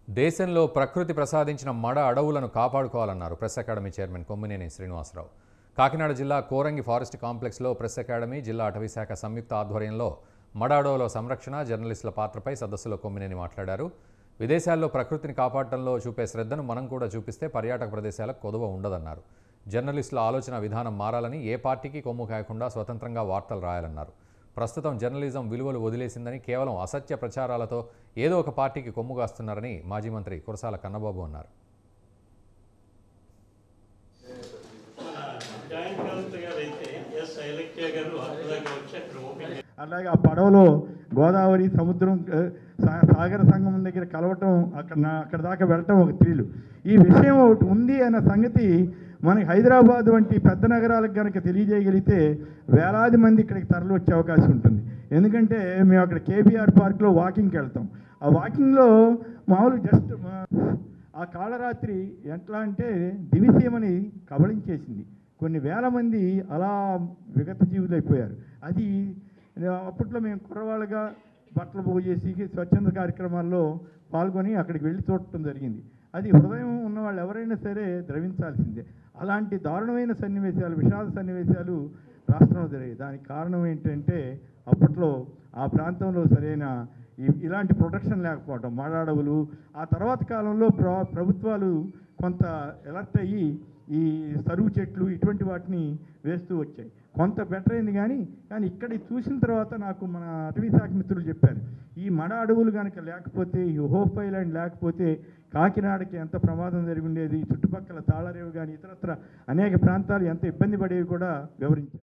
దేశంలో ప్రకృతి ప్రసాదించిన మడ అడవులను కాపాడుకోవాలన్నారు press academy chairman Kommineni Srinivasa Rao Kakinada జిల్లా కోరంగి ఫారెస్ట్ కాంప్లెక్స్లో ప్రెస్ అకాడమీ జిల్లా అటవీ శాఖ సంయుక్త ఆధ్వర్యంలో మడ అడవుల సంరక్షణ జర్నలిస్టుల పాత్రపై సదస్సులో కొమ్మినేని మాట్లాడారు విదేశాల్లో ప్రకృతిని కాపాడటంలో చూపే శ్రద్ధను మనం కూడా చూపిస్తే పర్యాటక ప్రదేశాలకు కొదువ ఉండదన్నారు జర్నలిస్టుల ఆలోచన విధానం మారాలని ఏ పార్టీకి కొమ్ము కాయకుండా స్వతంత్రంగా వార్తలు రాయాలన్నారు ప్రస్తుతం జర్నలిజం విలువలు వదిలేసిందని కేవలం అసత్య ప్రచారాలతో ఏదో ఒక పార్టీకి కొమ్ము కాస్తున్నారని మాజీ మంత్రి కురసాల కన్నబాబు అన్నారు జాయింట్ కలెక్టర్ గారు అయితే ఎస్ ఐలక్య గారు అక్కడ వచ్చి అక్కడ ఓపెన్ అలాగే ఆ పడవలో గోదావరి సముద్రం ఆ, సా- సాగర సంగమం దగ్గర కలవటం అక్కడ నా- అక్కడ దాకా వెళ్ళటం ఒక థ్రిల్ ఈ విషయం ఒకటి ఉంది అన్న సంగతి మనకి హైదరాబాద్ వంటి పెద్ద నగరాలకు కనుక తెలియజేయగలిగితే వేలాది మంది ఇక్కడికి తరలి వచ్చే అవకాశం ఉంటుంది ఎందుకంటే మేము అక్కడ కేబీఆర్ పార్క్లో వాకింగ్కి వెళ్తాం ఆ వాకింగ్లో మామూలు జస్ట్ ఆ కాళరాత్రి ఎట్లా అంటే దివిసీమని కబళించేసింది కొన్ని వేల మంది అలా విగత జీవులైపోయారు అది అప్పట్లో మేము కుర్రవాళ్ళగా బట్టలు పోగు చేసి స్వచ్ఛంద కార్యక్రమాల్లో పాల్గొని అక్కడికి వెళ్ళి చూడటం జరిగింది అది హృదయం ఉన్న వాళ్ళు ఎవరైనా సరే ద్రవించాల్సిందే అలాంటి దారుణమైన సన్నివేశాలు విషాద సన్నివేశాలు రాష్ట్రంలో జరిగాయి దానికి కారణం ఏంటంటే అప్పట్లో ఆ ప్రాంతంలో సరైన ఈ- ఇలాంటి ప్రొటెక్షన్ లేకపోవడం మాడాడవులు ఆ తర్వాత కాలంలో ప్ర ప్రభుత్వాలు కొంత ఎలర్ట్ అయ్యి ఈ సరువు చెట్లు ఇటువంటి వాటిని వేస్తూ వచ్చాయి కొంత బెటర్ అయింది కానీ కానీ ఇక్కడ ఇది చూసిన తర్వాత నాకు మన అటవీ శాఖ మిత్రులు చెప్పారు ఈ మడ అడవులు కనుక లేకపోతే ఈ హోప్ ఐలాండ్ లేకపోతే కాకినాడకి ఎంత ప్రమాదం జరిగి ఉండేది చుట్టుపక్కల తాళరేవు కానీ ఇతరత్ర అనేక ప్రాంతాలు ఎంత ఇబ్బంది పడేవి కూడా వివరించారు